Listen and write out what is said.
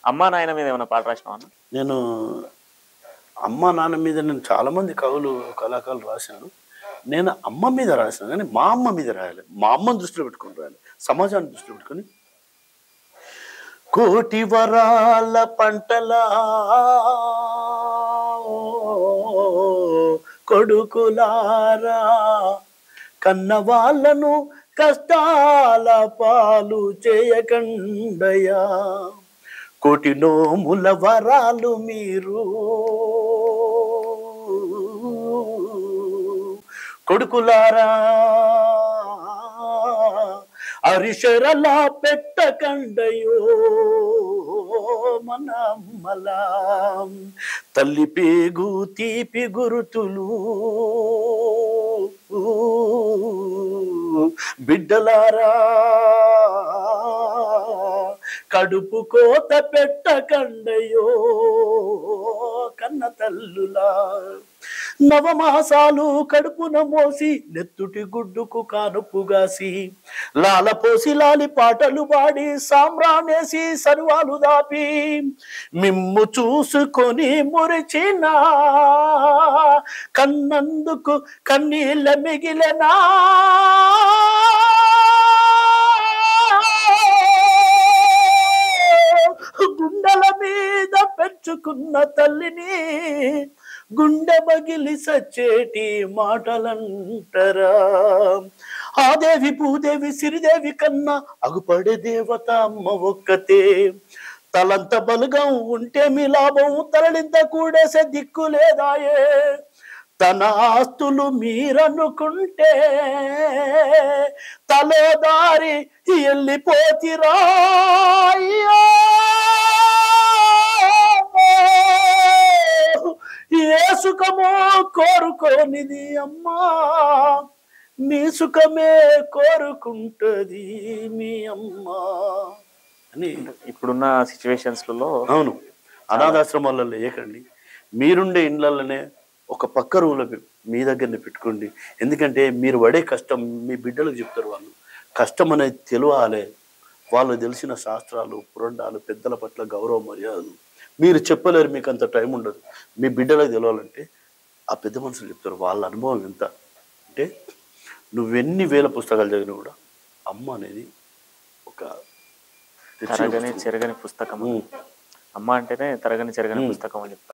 అమ్మా నాయన మీద ఏమైనా పాట రాసినావా అన్న నేను అమ్మ నాన్న మీద నేను చాలా మంది కవులు కళాకారులు రాశాను నేను అమ్మ మీద రాశాను కానీ మా అమ్మ మీద రాయాలి మా అమ్మని దృష్టిలో పెట్టుకొని రాయాలి సమాజాన్ని దృష్టిలో పెట్టుకొని కోటి వరాల పంటలా కొడుకులారా కన్న వాళ్ళను కష్టాల పాలు చేయకండయా కోటి నోముల వరాలు మీరు కొడుకులారా అరిషరలా పెట్టకండయో మన అమ్మలా తల్లి పేగు తీపి గురుతులు బిడ్డలారా కడుపు కోత పెట్టకండయో కన్న తల్లులా నవమాసాలు కడుపున మోసి నెత్తుటి గుడ్డుకు కానుపుగాసి లాలపోసి లాలి పాటలు పాడి సామ్రాణేసి సర్వాలు దాపి మిమ్ము చూసుకొని మురిచిన కన్నందుకు కన్నీళ్ళ మిగిలనా గుండెల మీద పెంచుకున్న తల్లిని గుండె బగిలి సచ్చేటి మాటలంటరా ఆదేవి భూదేవి సిరిదేవి కన్నా అగుపడే దేవత అమ్మ ఒక్కతే తలంత బలుగం ఉంటే మీ లాభం తరలింత కూడేసే దిక్కు లేదాయే తన ఆస్తులు మీరనుకుంటే తలో దారి వెళ్ళిపోతిరా ఏ సుఖమో కోరుకోనిది అమ్మా మీ సుఖమే కోరుకుంటది మీ అమ్మా అని ఇప్పుడున్న సిచ్యువేషన్స్లలో అవును అనాథాశ్రమాలలో లేకండి మీరుండే ఇండ్లలోనే ఒక పక్క రూమ్లో పె- మీ దగ్గరనే పెట్టుకోండి ఎందుకంటే మీరు పడే కష్టం మీ బిడ్డలకు చెప్తారు వాళ్ళు కష్టం అనేది తెలియాలి వాళ్ళు తెలిసిన శాస్త్రాలు పురాణాలు పెద్దల పట్ల గౌరవ మర్యాదలు మీరు చెప్పలేరు మీకు అంత టైం ఉండదు మీ బిడ్డలకు తెలియాలంటే ఆ పెద్ద మనుషులు చెప్తారు వాళ్ళ అనుభవం ఎంత అంటే నువ్వెన్ని వేల పుస్తకాలు చదివినా కూడా అమ్మ అనేది ఒక తెచ్చిన తరగని పుస్తకం. చెరగని పుస్తకం ఉమ్. అమ్మ అంటేనే తరగని చెరగని పుస్తకం అని చెప్తారు